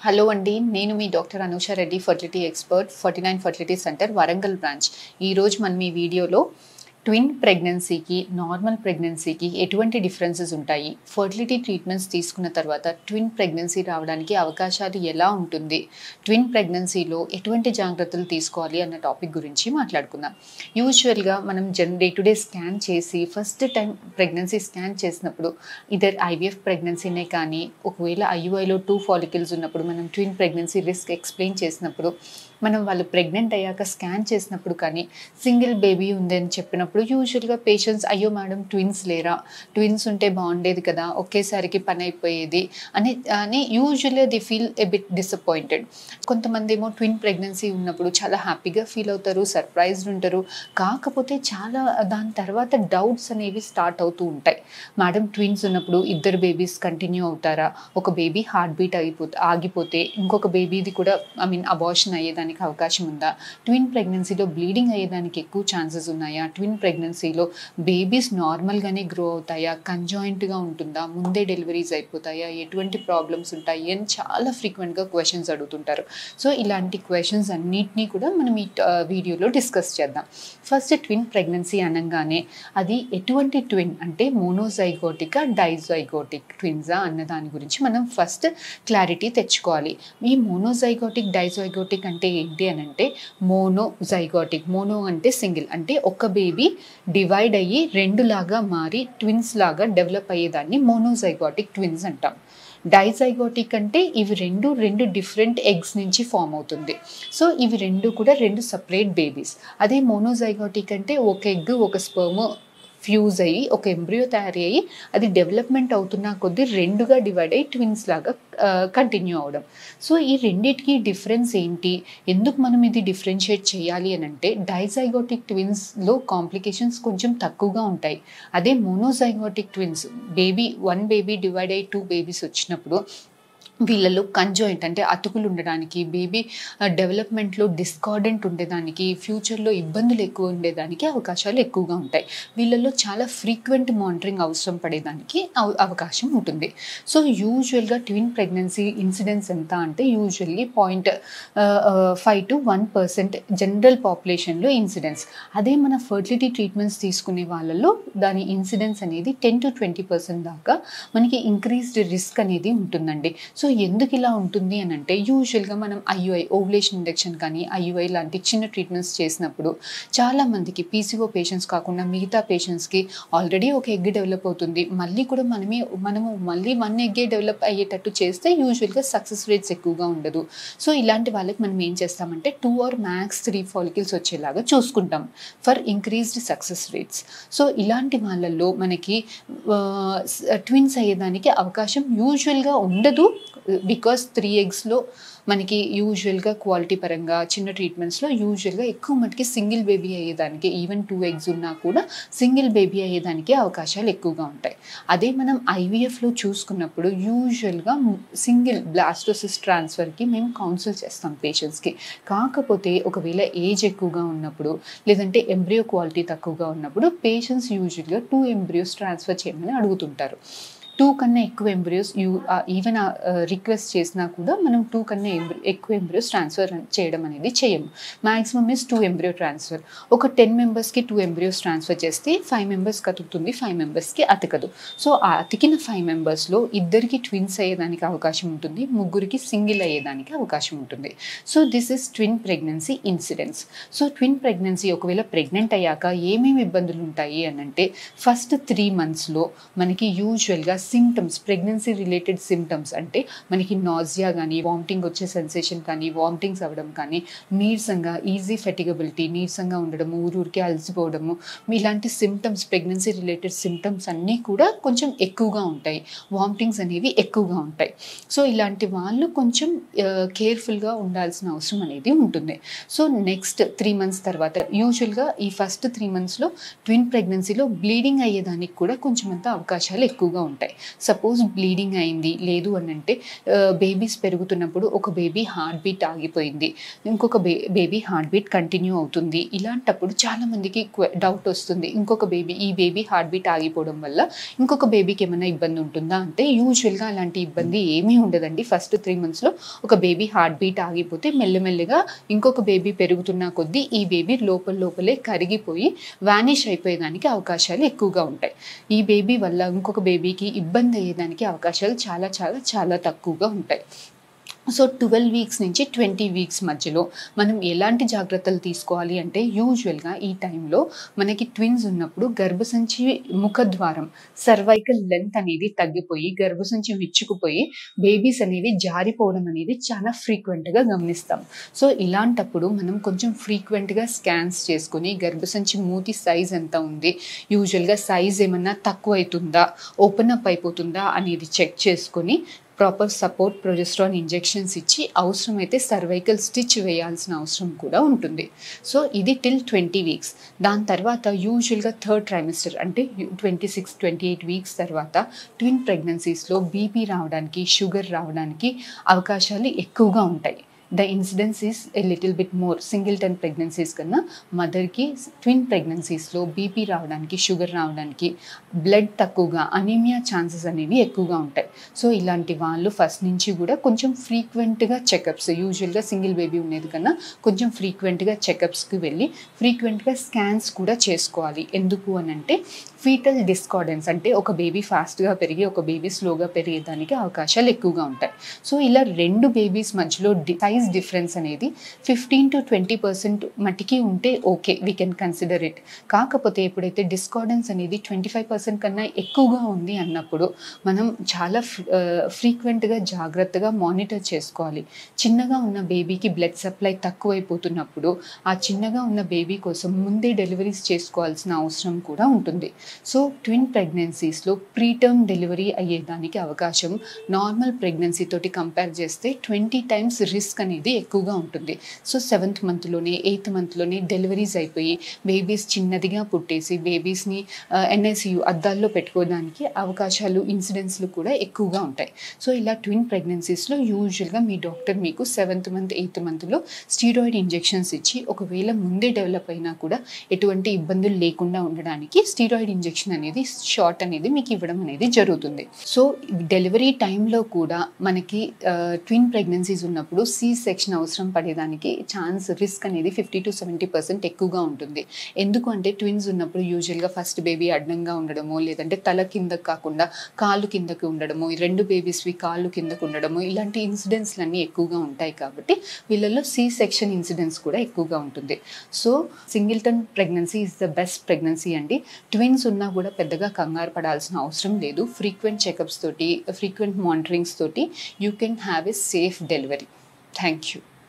hello అండి నేను మీ doctor Anusha Reddy fertility expert forty nine fertility center Warangal branch ఈరోజు మనం ఈ వీడియోలో ట్విన్ ప్రెగ్నెన్సీకి నార్మల్ ప్రెగ్నెన్సీకి ఎటువంటి డిఫరెన్సెస్ ఉంటాయి ఫర్టిలిటీ ట్రీట్మెంట్స్ తీసుకున్న తర్వాత ట్విన్ ప్రెగ్నెన్సీ రావడానికి అవకాశాలు ఎలా ఉంటుంది ట్విన్ ప్రెగ్నెన్సీలో ఎటువంటి జాగ్రత్తలు తీసుకోవాలి అన్న టాపిక్ గురించి మాట్లాడుకుందాం యూజువల్గా మనం జన్ డే టు డే స్కాన్ చేసి ఫస్ట్ టైం ప్రెగ్నెన్సీ స్కాన్ చేసినప్పుడు ఇదర్ ఐవీఎఫ్ ప్రెగ్నెన్సీనే కానీ ఒకవేళ ఐయుఐలో టూ ఫాలికల్స్ ఉన్నప్పుడు మనం ట్విన్ ప్రెగ్నెన్సీ రిస్క్ ఎక్స్ప్లెయిన్ చేసినప్పుడు మనం వాళ్ళు ప్రెగ్నెంట్ అయ్యాక స్కాన్ చేసినప్పుడు కానీ సింగిల్ బేబీ ఉందని చెప్పినప్పుడు యూజువల్గా పేషెంట్స్ అయ్యో మేడం ట్విన్స్ లేరా ట్విన్స్ ఉంటే బాగుండేది కదా ఒకేసారికి పని అయిపోయేది అని అని యూజువల్గా they feel a bit disappointed కొంతమంది ఏమో ట్విన్ ప్రెగ్నెన్సీ ఉన్నప్పుడు చాలా హ్యాపీగా ఫీల్ అవుతారు సర్ప్రైజ్డ్ ఉంటారు కాకపోతే చాలా దాని తర్వాత డౌట్స్ అనేవి స్టార్ట్ అవుతూ ఉంటాయి మేడం ట్విన్స్ ఉన్నప్పుడు ఇద్దరు బేబీస్ కంటిన్యూ అవుతారా ఒక బేబీ హార్ట్ బీట్ అయిపోతే ఆగిపోతే ఇంకొక బేబీది కూడా ఐ మీన్ అబార్షన్ అయ్యేదానికి అవకాశం ఉందా ట్విన్ ప్రెగ్నెన్సీలో బ్లీడింగ్ అయ్యేదానికి ఎక్కువ ఛాన్సెస్ ఉన్నాయా ట్విన్ ప్రెగ్నెన్సీలో బేబీస్ నార్మల్గానే గ్రో అవుతాయా కంజాయింట్గా ఉంటుందా ముందే డెలివరీస్ అయిపోతాయా ఎటువంటి ప్రాబ్లమ్స్ ఉంటాయి అని చాలా ఫ్రీక్వెంట్గా క్వశ్చన్స్ అడుగుతుంటారు సో ఇలాంటి క్వశ్చన్స్ అన్నిటినీ కూడా మనం ఈ ఆ, వీడియోలో డిస్కస్ చేద్దాం ఫస్ట్ ట్విన్ ప్రెగ్నెన్సీ అనగానే అది ఎటువంటి ట్విన్ అంటే మోనోజైగోటికా డైజైగోటిక్ ట్విన్సా అన్న దాని గురించి మనం ఫస్ట్ క్లారిటీ తెచ్చుకోవాలి ఈ మోనోజైగోటిక్ డైజైగోటిక్ అంటే ఏంటి అని అంటే మోనోజైగోటిక్ మోనో అంటే సింగిల్ అంటే ఒక బేబీ డివైడ్ అయ్యి రెండు లాగా మారి ట్విన్స్ లాగా డెవలప్ అయ్యేదాన్ని మోనోజైగోటిక్ ట్విన్స్ అంటాం డైజైగోటిక్ అంటే ఇవి రెండు రెండు డిఫరెంట్ ఎగ్స్ నుంచి ఫామ్ అవుతుంది సో ఇవి రెండు కూడా రెండు సపరేట్ బేబీస్ అదే మోనోజైగోటిక్ అంటే ఒక ఎగ్ ఒక స్పర్మ్ ఫ్యూజ్ అయ్యి ఒక ఎంబ్రియో తయారీ అయ్యి అది డెవలప్మెంట్ అవుతున్న కొద్దీ రెండుగా డివైడ్ అయ్యి ట్విన్స్ లాగా కంటిన్యూ అవడం సో ఈ రెండిటికి డిఫరెన్స్ ఏంటి ఎందుకు మనం ఇది డిఫరెన్షియేట్ చేయాలి అని అంటే డైజైగోటిక్ ట్విన్స్లో కాంప్లికేషన్స్ కొంచెం తక్కువగా ఉంటాయి అదే monozygotic twins baby one baby divide అయ్యి టూ బేబీస్ వచ్చినప్పుడు వీళ్ళలో కంజాయింట్ అంటే అతుకులు ఉండడానికి బేబీ డెవలప్మెంట్లో డిస్కార్డెంట్ ఉండేదానికి ఫ్యూచర్లో ఇబ్బందులు ఎక్కువ ఉండేదానికి అవకాశాలు ఎక్కువగా ఉంటాయి వీళ్ళలో చాలా ఫ్రీక్వెంట్ మానిటరింగ్ అవసరం పడేదానికి అవ- అవకాశం ఉంటుంది సో యూజువల్గా ట్విన్ ప్రెగ్నెన్సీ ఇన్సిడెన్స్ ఎంత అంటే usually point five to one percent general పాపులేషన్లో ఇన్సిడెన్స్ అదే మన ఫర్టిలిటీ ట్రీట్మెంట్స్ తీసుకునే వాళ్ళలో దాని ఇన్సిడెన్స్ అనేది టెన్ టు ట్వంటీ పర్సెంట్ దాకా మనకి ఇంక్రీజ్డ్ రిస్క్ అనేది ఉంటుందండి సో ఎందుకు ఇలా ఉంటుంది అని అంటే యూజువల్గా మనం ఐయుఐ ఓవులేషన్ ఇండక్షన్ కానీ ఐయుఐ లాంటి చిన్న ట్రీట్మెంట్స్ చేసినప్పుడు చాలా మందికి పీసీఓ పేషెంట్స్ కాకుండా మిగతా పేషెంట్స్కి ఆల్రెడీ ఒక ఎగ్ డెవలప్ అవుతుంది మళ్ళీ కూడా మనమే మనము మళ్ళీ వన్ ఎగ్గే డెవలప్ అయ్యేటట్టు చేస్తే యూజువల్గా సక్సెస్ రేట్స్ ఎక్కువగా ఉండదు సో ఇలాంటి వాళ్ళకి మనం ఏం చేస్తామంటే two or max three follicles వచ్చేలాగా చూసుకుంటాం for increased success rates so ఇలాంటి వాళ్ళల్లో మనకి ట్విన్స్ అయ్యేదానికి అవకాశం యూజువల్గా ఉండదు బికాస్ త్రీ ఎగ్స్లో మనకి యూజువల్గా క్వాలిటీ పరంగా చిన్న ట్రీట్మెంట్స్లో యూజువల్గా ఎక్కువ మటుకి సింగిల్ బేబీ అయ్యేదానికి ఈవెన్ టూ ఎగ్స్ ఉన్నా కూడా సింగిల్ బేబీ అయ్యేదానికి అవకాశాలు ఎక్కువగా ఉంటాయి అదే మనం ఐవీఎఫ్లో చూసుకున్నప్పుడు యూజువల్గా సింగిల్ బ్లాస్టోసిస్ ట్రాన్స్ఫర్కి మేము కౌన్సిల్ చేస్తాం పేషెంట్స్కి కాకపోతే ఒకవేళ ఏజ్ ఎక్కువగా ఉన్నప్పుడు లేదంటే ఎంబ్రియో క్వాలిటీ తక్కువగా ఉన్నప్పుడు పేషెంట్స్ యూజువల్గా టూ ఎంబ్రియోస్ ట్రాన్స్ఫర్ చేయమని అడుగుతుంటారు టూ కన్నా ఎక్కువ ఎంబ్రియోస్ యూ ఈవెన్ రిక్వెస్ట్ చేసినా కూడా మనం టూ కన్నా ఎంబ్రి ఎక్కువ ఎంబ్రియోస్ ట్రాన్స్ఫర్ చేయడం అనేది చేయము maximum is two embryo transfer ఒక టెన్ మెంబర్స్కి టూ ఎంబ్రియోస్ ట్రాన్స్ఫర్ చేస్తే ఫైవ్ మెంబర్స్కి అతుకుతుంది ఫైవ్ మెంబర్స్కి అతకదు సో ఆ అతికిన ఫైవ్ మెంబర్స్లో ఇద్దరికి ట్విన్స్ అయ్యేదానికి అవకాశం ఉంటుంది ముగ్గురికి సింగిల్ అయ్యేదానికి అవకాశం ఉంటుంది so this is twin pregnancy incidence so twin pregnancy ఒకవేళ ప్రెగ్నెంట్ అయ్యాక ఏమేమి ఇబ్బందులు ఉంటాయి అని అంటే ఫస్ట్ త్రీ మంత్స్లో మనకి యూజువల్గా సిమ్టమ్స్ ప్రెగ్నెన్సీ రిలేటెడ్ సిమ్టమ్స్ అంటే మనకి నాజియా కానీ వామిటింగ్ వచ్చే సెన్సేషన్ కానీ వామిటింగ్స్ అవ్వడం కానీ నీరసంగా ఈజీ ఫెటిగబిలిటీ నీరసంగా ఉండడము ఊరూరికి అలసిపోవడము ఇలాంటి సిమ్టమ్స్ ప్రెగ్నెన్సీ రిలేటెడ్ సిమ్టమ్స్ అన్నీ కూడా కొంచెం ఎక్కువగా ఉంటాయి వామిటింగ్స్ అనేవి ఎక్కువగా ఉంటాయి సో ఇలాంటి వాళ్ళు కొంచెం కేర్ఫుల్గా ఉండాల్సిన అవసరం అనేది ఉంటుంది సో నెక్స్ట్ త్రీ మంత్స్ తర్వాత యూజువల్గా ఈ ఫస్ట్ త్రీ మంత్స్లో ట్విన్ ప్రెగ్నెన్సీలో బ్లీడింగ్ అయ్యేదానికి కూడా కొంచెం అంత అవకాశాలు ఎక్కువగా ఉంటాయి సపోజ్ బ్లీడింగ్ అయింది లేదు అని అంటే బేబీస్ పెరుగుతున్నప్పుడు ఒక బేబీ హార్ట్ బీట్ ఆగిపోయింది ఇంకొక బే బేబీ హార్ట్ బీట్ కంటిన్యూ అవుతుంది ఇలాంటప్పుడు చాలా మందికి డౌట్ వస్తుంది ఇంకొక బేబీ ఈ బేబీ హార్ట్ బీట్ ఆగిపోవడం వల్ల ఇంకొక బేబీకి ఏమైనా ఇబ్బంది ఉంటుందా అంటే యూజువల్గా అలాంటి ఇబ్బంది ఏమీ ఉండదండి ఫస్ట్ త్రీ మంత్స్లో ఒక బేబీ హార్ట్ బీట్ ఆగిపోతే మెల్లమెల్లగా ఇంకొక బేబీ పెరుగుతున్న కొద్దీ ఈ బేబీ లోపల లోపలే కరిగిపోయి వానిష్ అయిపోయేదానికి అవకాశాలు ఎక్కువగా ఉంటాయి ఈ బేబీ వల్ల ఇంకొక బేబీకి ఇబ్బంది అయ్యేదానికి అవకాశాలు చాలా చాలా చాలా తక్కువగా ఉంటాయి సో ట్వెల్వ్ వీక్స్ నుంచి ట్వంటీ వీక్స్ మధ్యలో మనం ఎలాంటి జాగ్రత్తలు తీసుకోవాలి అంటే యూజువల్గా ఈ టైంలో మనకి ట్విన్స్ ఉన్నప్పుడు గర్భసంచి ముఖద్వారం సర్వైకల్ లెంత్ అనేది తగ్గిపోయి గర్భసంచి విచ్చుకుపోయి బేబీస్ అనేవి జారిపోవడం అనేది చాలా ఫ్రీక్వెంట్గా గమనిస్తాం సో ఇలాంటప్పుడు మనం కొంచెం ఫ్రీక్వెంట్గా స్కాన్స్ చేసుకొని గర్భసంచి మూతి సైజ్ ఎంత ఉంది యూజువల్గా సైజ్ ఏమన్నా తక్కువ అవుతుందా ఓపెన్ అప్ అయిపోతుందా అనేది చెక్ చేసుకొని ప్రాపర్ సపోర్ట్ ప్రొజెస్ట్రాన్ ఇంజెక్షన్స్ ఇచ్చి అవసరమైతే సర్వైకల్ స్టిచ్ వేయాల్సిన అవసరం కూడా ఉంటుంది సో ఇది టిల్ ట్వంటీ వీక్స్ దాని తర్వాత యూజువల్గా థర్డ్ ట్రైమిస్టర్ అంటే twenty six twenty eight weeks తర్వాత ట్విన్ ప్రెగ్నెన్సీస్లో బీపీ రావడానికి షుగర్ రావడానికి అవకాశాలు ఎక్కువగా ఉంటాయి the incidence is a little bit more singleton pregnancies కన్నా మదర్కి ట్విన్ ప్రెగ్నెన్సీస్లో బీపీ రావడానికి షుగర్ రావడానికి బ్లడ్ తక్కువగా అనీమియా ఛాన్సెస్ అనేవి ఎక్కువగా ఉంటాయి సో ఇలాంటి వాళ్ళు ఫస్ట్ నుంచి కూడా కొంచెం ఫ్రీక్వెంట్గా చెకప్స్ యూజువల్గా సింగిల్ బేబీ ఉండేది కన్నా కొంచెం ఫ్రీక్వెంట్గా చెకప్స్కి వెళ్ళి ఫ్రీక్వెంట్గా స్కాన్స్ కూడా చేసుకోవాలి ఎందుకు అని అంటే ఫీటల్ డిస్కార్డెన్స్ అంటే ఒక బేబీ ఫాస్ట్గా పెరిగి ఒక బేబీ స్లోగా పెరిగేదానికి అవకాశాలు ఎక్కువగా ఉంటాయి సో ఇలా రెండు బేబీస్ మధ్యలో సైజ్ డిఫరెన్స్ అనేది ఫిఫ్టీన్ టు ట్వంటీ పర్సెంట్ మట్టికి ఉంటే okay we can consider it కాకపోతే ఎప్పుడైతే డిస్కార్డెన్స్ అనేది ట్వంటీ ఫైవ్ పర్సెంట్ కన్నా ఎక్కువగా ఉంది అన్నప్పుడు మనం చాలా ఫ్రీక్వెంట్గా జాగ్రత్తగా మానిటర్ చేసుకోవాలి చిన్నగా ఉన్న బేబీకి బ్లడ్ సప్లై తక్కువైపోతున్నప్పుడు ఆ చిన్నగా ఉన్న బేబీ కోసం ముందే డెలివరీస్ చేసుకోవాల్సిన అవసరం కూడా ఉంటుంది సో ట్విన్ ప్రెగ్నెన్సీస్లో ప్రీటర్మ్ డెలివరీ అయ్యేదానికి అవకాశం నార్మల్ ప్రెగ్నెన్సీ తోటి కంపేర్ చేస్తే ట్వంటీ టైమ్స్ రిస్క్ అనేది ఎక్కువగా ఉంటుంది సో సెవెంత్ మంత్లోనే ఎయిత్ మంత్లోనే డెలివరీస్ అయిపోయి బేబీస్ చిన్నదిగా పుట్టేసి బేబీస్ని ఎన్ఐసియు అద్దాల్లో పెట్టుకోవడానికి అవకాశాలు ఇన్సిడెంట్స్లు కూడా ఎక్కువగా ఉంటాయి సో ఇలా ట్విన్ ప్రెగ్నెన్సీస్లో యూజువల్గా మీ డాక్టర్ మీకు సెవెంత్ మంత్ ఎయిత్ మంత్లో స్టీరాయిడ్ ఇంజెక్షన్స్ ఇచ్చి ఒకవేళ ముందే డెవలప్ అయినా కూడా ఎటువంటి ఇబ్బందులు లేకుండా ఉండడానికి స్టీరాయిడ్ ఇంజెక్షన్ అనేది షార్ట్ అనేది మీకు ఇవ్వడం అనేది జరుగుతుంది సో డెలివరీ టైంలో కూడా మనకి ట్విన్ ప్రెగ్నెన్సీస్ ఉన్నప్పుడు సి సెక్షన్ అవసరం పడేదానికి ఛాన్స్ రిస్క్ అనేది ఫిఫ్టీ టు సెవెంటీ పర్సెంట్ ఎక్కువగా ఉంటుంది ఎందుకు అంటే ట్విన్స్ ఉన్నప్పుడు యూజువల్గా ఫస్ట్ బేబీ అడ్డంగా ఉండడము లేదంటే తల కిందకు కాకుండా కాళ్ళు కిందకి ఉండడము ఈ రెండు బేబీస్వి కాళ్ళు కిందకు ఉండడము ఇలాంటి ఇన్సిడెంట్స్లు అన్నీ ఎక్కువగా ఉంటాయి కాబట్టి వీళ్ళల్లో సి సెక్షన్ ఇన్సిడెంట్స్ కూడా ఎక్కువగా ఉంటుంది so singleton pregnancy is the best pregnancy అండి ట్విన్స్ ఉన్నా కూడా పెద్దగా కంగారు పడాల్సిన అవసరం లేదు ఫ్రీక్వెంట్ చెకప్స్ తోటి ఫ్రీక్వెంట్ మానిటరింగ్స్ తోటి you can have a safe delivery thank you